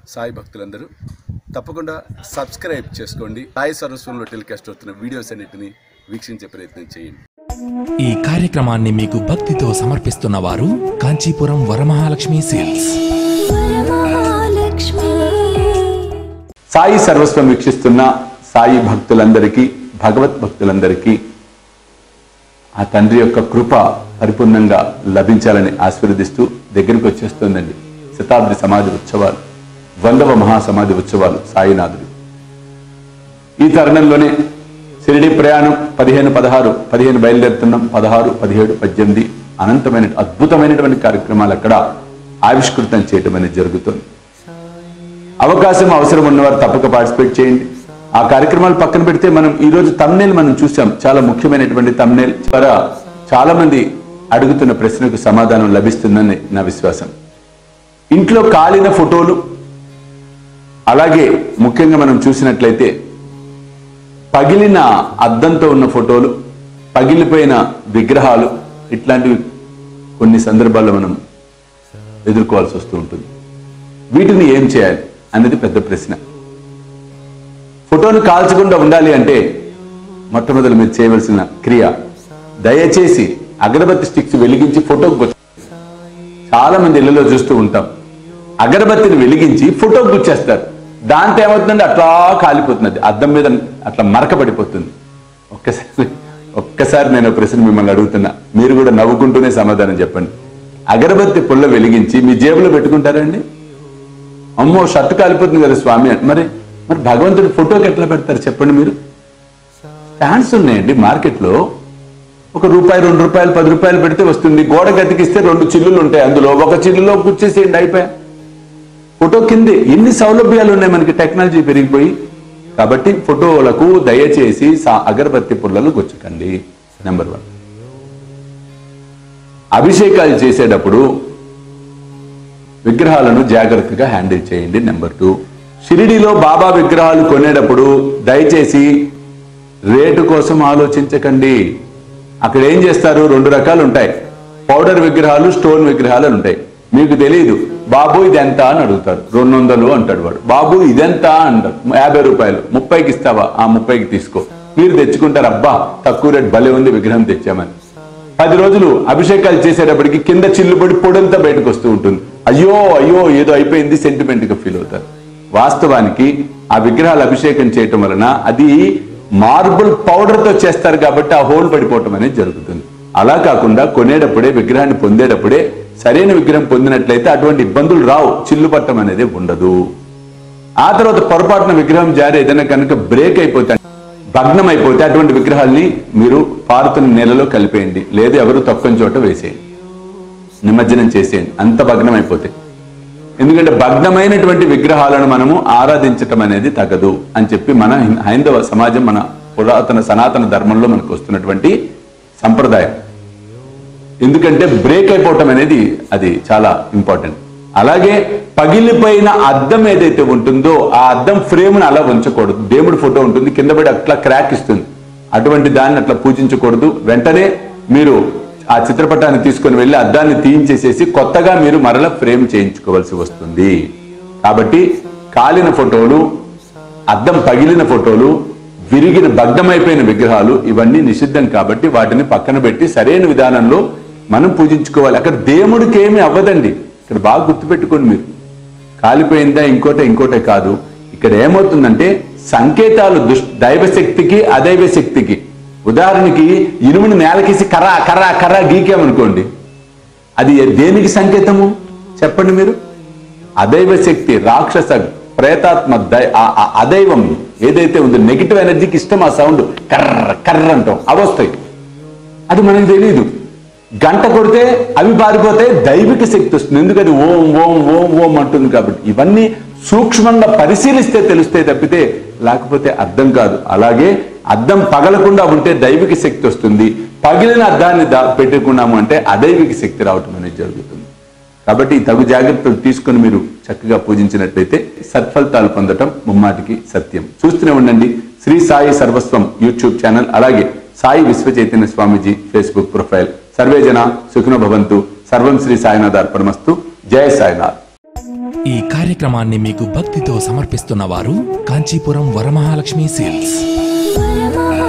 సాయి భక్తులందరూ తప్పకుండా సబ్స్క్రైబ్ చేసుకోండి సాయి సరస్వంలో టెలికాస్ట్ అవుతున్న వీడియోస్ అన్నిటిని వీక్షించే ప్రయత్నం చేయండి ఈ కార్యక్రమాన్ని మీకు భక్తితో సమర్పిస్తున్న వారు కాంచీపురం వరమహాలక్ష్మి సేల్స్ వరమహాలక్ష్మి సాయి సర్వస్వం వీక్షిస్తున్న సాయి భక్తులందరికీ భగవత్ భక్తులందరికీ ఆ తండ్రి యొక్క కృప పరిపూర్ణంగా లభించాలని ఆశీర్వదిస్తూ దగ్గరికి వచ్చేస్తుందండి శతాబ్ది సమాధి ఉత్సవాలు వందవ మహాసమాధి ఉత్సవాలు సాయినాథుడు ఈ తరుణంలోనే షిరిడి ప్రయాణం పదిహేను పదహారు పదిహేను బయలుదేరుతున్నాం పదహారు పదిహేడు పద్దెనిమిది అనంతమైన అద్భుతమైనటువంటి కార్యక్రమాలు అక్కడ ఆవిష్కృతం చేయటం అనేది జరుగుతుంది అవకాశం అవసరం ఉన్నవారు తప్పక పార్టిసిపేట్ చేయండి ఆ కార్యక్రమాలు పక్కన పెడితే మనం ఈ రోజు తమ్నేల్ మనం చూసాం చాలా ముఖ్యమైనటువంటి తమ్నేల్ ద్వారా చాలా మంది అడుగుతున్న ప్రశ్నకు సమాధానం లభిస్తుందని నా విశ్వాసం ఇంట్లో కాలిన ఫోటోలు అలాగే ముఖ్యంగా మనం చూసినట్లయితే పగిలిన అద్దంతో ఉన్న ఫోటోలు పగిలిపోయిన విగ్రహాలు ఇట్లాంటివి కొన్ని సందర్భాల్లో మనం ఎదుర్కోవాల్సి వస్తూ ఉంటుంది వీటిని ఏం చేయాలి అనేది పెద్ద ప్రశ్న ఫోటోను కాల్చకుండా ఉండాలి అంటే మొట్టమొదటి మీరు చేయవలసిన క్రియ దయచేసి అగరబత్తి స్టిక్స్ వెలిగించి ఫోటోకు గుచ్చ చాలా మంది ఇళ్లలో చూస్తూ ఉంటాం అగరబత్తిని వెలిగించి ఫోటోకు గుచ్చేస్తారు దాంతో ఏమవుతుందంటే అట్లా కాలిపోతుంది అద్దం మీద అట్లా మరక పడిపోతుంది ఒక్కసారి ఒక్కసారి నేను ఒక ప్రశ్న మిమ్మల్ని అడుగుతున్నా మీరు కూడా నవ్వుకుంటూనే సమాధానం చెప్పండి అగరబత్తి పుల్ల వెలిగించి మీ జేబులో పెట్టుకుంటారండి అమ్మో షర్ట్ కాలిపోతుంది కదా స్వామి అని. మరి మరి భగవంతుడి ఫోటోకి ఎట్లా పెడతారు చెప్పండి మీరు స్టాండ్స్ ఉన్నాయండి మార్కెట్లో ఒక రూపాయి రెండు రూపాయలు పది రూపాయలు పెడితే వస్తుంది గోడ గతికిస్తే రెండు చిల్లులు ఉంటాయి అందులో ఒక చిల్లులో కూర్చేసేయండి అయిపోయా ఫోటో కిందే ఎన్ని సౌలభ్యాలు ఉన్నాయి మనకి టెక్నాలజీ పెరిగిపోయి కాబట్టి ఫోటోలకు దయచేసి సా- అగరబత్తి పుల్లలు గుచ్చకండి నెంబర్ వన్ అభిషేకాలు చేసేటప్పుడు విగ్రహాలను జాగ్రత్తగా హ్యాండిల్ చేయండి నెంబర్ టూ షిరిడిలో బాబా విగ్రహాలు కొనేటప్పుడు దయచేసి రేటు కోసం ఆలోచించకండి అక్కడ ఏం చేస్తారు రెండు రకాలు ఉంటాయి పౌడర్ విగ్రహాలు స్టోన్ విగ్రహాలు అని ఉంటాయి మీకు తెలియదు బాబు ఇది ఎంత అని అడుగుతారు రెండు వందలు అంటాడు వాడు బాబు ఇదెంత అంటారు యాభై రూపాయలు ముప్పైకి ఇస్తావా ఆ ముప్పైకి తీసుకో మీరు తెచ్చుకుంటారు అబ్బా తక్కువ రేట్ భలే ఉంది విగ్రహం తెచ్చామని పది రోజులు అభిషేకాలు చేసేటప్పటికి కింద చిల్లుబడి పొడంతా బయటకు వస్తూ ఉంటుంది అయ్యో అయ్యో ఏదో అయిపోయింది సెంటిమెంట్ గా ఫీల్ అవుతారు వాస్తవానికి ఆ విగ్రహాలు అభిషేకం చేయటం వలన అది మార్బుల్ పౌడర్ తో చేస్తారు కాబట్టి ఆ హోల్ పడిపోవటం అనేది జరుగుతుంది అలా కాకుండా కొనేటప్పుడే విగ్రహాన్ని పొందేటప్పుడే సరైన విగ్రహం పొందినట్లయితే అటువంటి ఇబ్బందులు రావు చిల్లు పట్టం అనేది ఉండదు ఆ తర్వాత పొరపాటున విగ్రహం జారి ఏదైనా కనుక బ్రేక్ అయిపోతే భగ్నం అయిపోతే అటువంటి విగ్రహాల్ని మీరు పారుతున్న నేలలో కలిపేయండి లేదు ఎవరు తక్కువ చోట వేసేయండి నిమజ్జనం చేసేయండి అంత భగ్నం అయిపోతే ఎందుకంటే భగ్నమైనటువంటి విగ్రహాలను మనము ఆరాధించటం అనేది తగదు అని చెప్పి మన హైం- హైందవ సమాజం మన పురాతన సనాతన ధర్మంలో మనకు వస్తున్నటువంటి సంప్రదాయం ఎందుకంటే బ్రేక్ అయిపోవటం అనేది అది చాలా ఇంపార్టెంట్ అలాగే పగిలిపోయిన అద్దం ఏదైతే ఉంటుందో ఆ అద్దం ఫ్రేమ్ను అలా ఉంచకూడదు దేవుడి ఫోటో ఉంటుంది కింద పడి అట్లా క్రాక్ ఇస్తుంది అటువంటి దాన్ని అట్లా పూజించకూడదు వెంటనే మీరు ఆ చిత్రపటాన్ని తీసుకొని వెళ్ళి అద్దాన్ని తీయించేసేసి కొత్తగా మీరు మరల ఫ్రేమ్ చేయించుకోవాల్సి వస్తుంది కాబట్టి కాలిన ఫోటోలు అద్దం పగిలిన ఫోటోలు విరిగిన భగ్నమైపోయిన విగ్రహాలు ఇవన్నీ నిషిద్ధం కాబట్టి వాటిని పక్కన పెట్టి సరైన విధానంలో మనం పూజించుకోవాలి అక్కడ దేవుడికి ఏమీ అవ్వదండి ఇక్కడ బాగా గుర్తుపెట్టుకోండి మీరు కాలిపోయిందా ఇంకోటే ఇంకోటే కాదు ఇక్కడ ఏమవుతుందంటే సంకేతాలు దుష్ దైవ శక్తికి అదైవ శక్తికి ఉదాహరణకి ఇనుముని నేలకేసి కర్ర కర్ర కర్ర గీకామనుకోండి అది దేనికి సంకేతము చెప్పండి మీరు అదైవ శక్తి రాక్షస ప్రేతాత్మ దై- ఆ- ఆ అదైవం ఏదైతే ఉందో నెగిటివ్ ఎనర్జీకి ఇష్టం ఆ సౌండ్ కర్ర కర్ర అంటాం అవి వస్తాయి అది మనకు తెలియదు గంట కొడితే అవి పారిపోతాయి దైవిక శక్తి వస్తుంది ఎందుకది ఓం ఓం ఓం ఓం అంటుంది కాబట్టి ఇవన్నీ సూక్ష్మంగా పరిశీలిస్తే తెలుస్తాయి తప్పితే లేకపోతే అర్థం కాదు అలాగే అద్దం పగలకుండా ఉంటే దైవిక శక్తి వస్తుంది పగిలిన అద్దాన్ని దా పెట్టుకున్నాము అంటే అదైవిక శక్తి రావటం అనేది జరుగుతుంది కాబట్టి ఈ తగు జాగ్రత్తలు తీసుకొని మీరు చక్కగా పూజించినట్లయితే సత్ఫలితాలు పొందటం ముమ్మాటికి సత్యం చూస్తూనే ఉండండి శ్రీ సాయి సర్వస్వం యూట్యూబ్ ఛానల్ అలాగే సాయి విశ్వ చైతన్య స్వామీజీ ఫేస్బుక్ ప్రొఫైల్ సర్వే జన సుఖినో భవంతు సర్వం శ్రీ సాయినాథ్ అర్పణమస్తు జయ సాయినాథ్ ఈ కార్యక్రమాన్ని మీకు భక్తితో సమర్పిస్తున్న వారు కాంచీపురం వరమహాలక్ష్మి సేల్స్ వరమహాలక్ష్మి